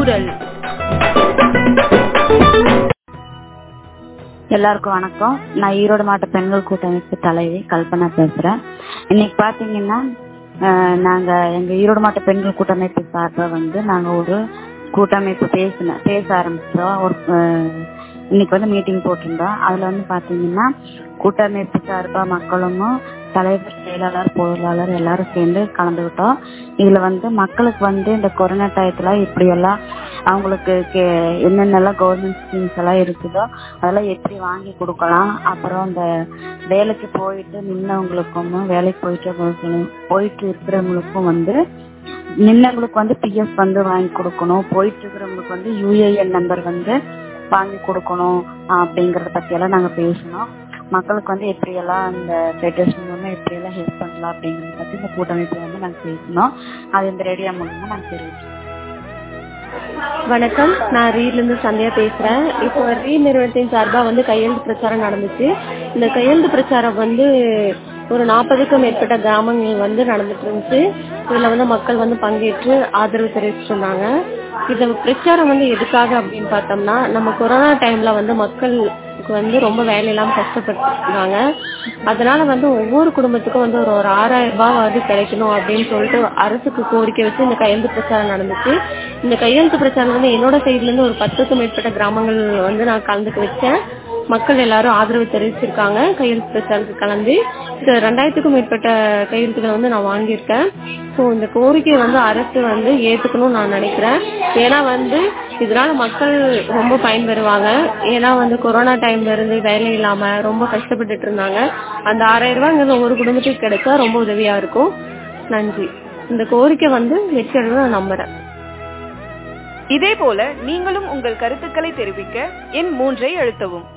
குரல் எல்லாருக்கும் வணக்கம் நான் ஈரோடு மாவட்ட பெண்கள் கூட்டமைப்பு தலைவி கல்பனா பேசுறேன் இன்னைக்கு பாத்தீங்கன்னா அஹ், நாங்க எங்க ஈரோடு மாவட்ட பெண்கள் கூட்டமைப்பு சார்பா வந்து நாங்க ஒரு கூட்டமைப்பு பேசின பேச ஆரம்பிச்சோம் ஒரு அஹ், இன்னைக்கு வந்து மீட்டிங் போட்டிருந்தோம் அதுல வந்து பாத்தீங்கன்னா கூட்டமைப்பு சார்பா மக்களும் தலைவர் செயலாளர் பொருளாளர் எல்லாரும் சேர்ந்து கலந்துக்கிட்டோம் இதுல வந்து மக்களுக்கு வந்து இந்த கொரோனா டயத்துல இப்படி எல்லாம் அவங்களுக்கு கே- என்னென்னலாம் கவர்மெண்ட் ஸ்கீம்ஸ் எல்லாம் இருக்குதோ அதெல்லாம் எப்படி வாங்கி கொடுக்கலாம் அப்புறம் இந்த வேலைக்கு போயிட்டு நின்னவங்களுக்கும் வேலைக்கு போயிட்டு போயிட்டு இருக்கிறவங்களுக்கும் வந்து நின்னவங்களுக்கு வந்து பிஎஃப் வந்து வாங்கி கொடுக்கணும் போயிட்டு இருக்கிறவங்களுக்கு வந்து யூஏஎன் நம்பர் வந்து வாங்கி கொடுக்கணும் அப்படிங்கறத பத்தி எல்லாம் நாங்க பேசினோம் மக்களுக்கு வந்து எப்படி எல்லாம் இந்த ஃபெடரேஷன் மூலமா எப்படி எல்லாம் ஹெல்ப் பண்ணலாம் அப்படிங்கறத பத்தி இந்த கூட்டமைப்பு வந்து நாங்க பேசினோம் அது இந்த ரேடியோ மூலமா நாங்க தெரிவிச்சோம் வணக்கம் நான் ரீட்ல இருந்து சந்தியா பேசுறேன் இப்போ ரீ நிறுவனத்தின் சார்பா வந்து கையெழுத்து பிரச்சாரம் நடந்துச்சு இந்த கையெழுத்து பிரச்சாரம் வந்து ஒரு நாற்பதுக்கும் மேற்பட்ட கிராமங்கள் வந்து நடந்துட்டு இருந்துச்சு இதுல வந்து மக்கள் வந்து பங்கேற்று ஆதரவு தெரிவிச்சிட்டு இருந்தாங்க இந்த பிரச்சாரம் வந்து எதுக்காக அப்படின்னு பார்த்தோம்னா நம்ம கொரோனா டைம்ல வந்து மக்களுக்கு வந்து ரொம்ப வேலை இல்லாம கஷ்டப்பட்டுருக்காங்க அதனால வந்து ஒவ்வொரு குடும்பத்துக்கும் வந்து ஒரு ஒரு ஆறாயிரம் ரூபாய் வந்து கிடைக்கணும் அப்படின்னு சொல்லிட்டு அரசுக்கு கோரிக்கை வச்சு இந்த கையெழுத்து பிரச்சாரம் நடந்துச்சு இந்த கையெழுத்து பிரச்சாரம் வந்து என்னோட சைட்ல இருந்து ஒரு பத்துக்கும் மேற்பட்ட கிராமங்கள் வந்து நான் கலந்துக்க வச்சேன் மக்கள் எல்லாரும் ஆதரவு தெரிவிச்சிருக்காங்க கையெழுத்து பிரச்சாரத்துக்கு கலந்து இது ரெண்டாயிரத்துக்கும் மேற்பட்ட கையெழுத்துக்களை வந்து நான் வாங்கியிருக்கேன் ஸோ இந்த கோரிக்கையை வந்து அரசு வந்து ஏத்துக்கணும்னு நான் நினைக்கிறேன் ஏன்னா வந்து இதனால மக்கள் ரொம்ப பயன்பெறுவாங்க ஏன்னா வந்து கொரோனா டைம்ல இருந்து வேலை இல்லாம ரொம்ப கஷ்டப்பட்டுட்டு இருந்தாங்க அந்த ஆறாயிரம் ரூபாய்ங்கிறது ஒரு குடும்பத்துக்கு கிடைச்சா ரொம்ப உதவியா இருக்கும் நன்றி இந்த கோரிக்கை வந்து வெற்றி அடைவு நான் நம்புறேன் இதே போல நீங்களும் உங்கள் கருத்துக்களை தெரிவிக்க எண் மூன்றை அழுத்தவும்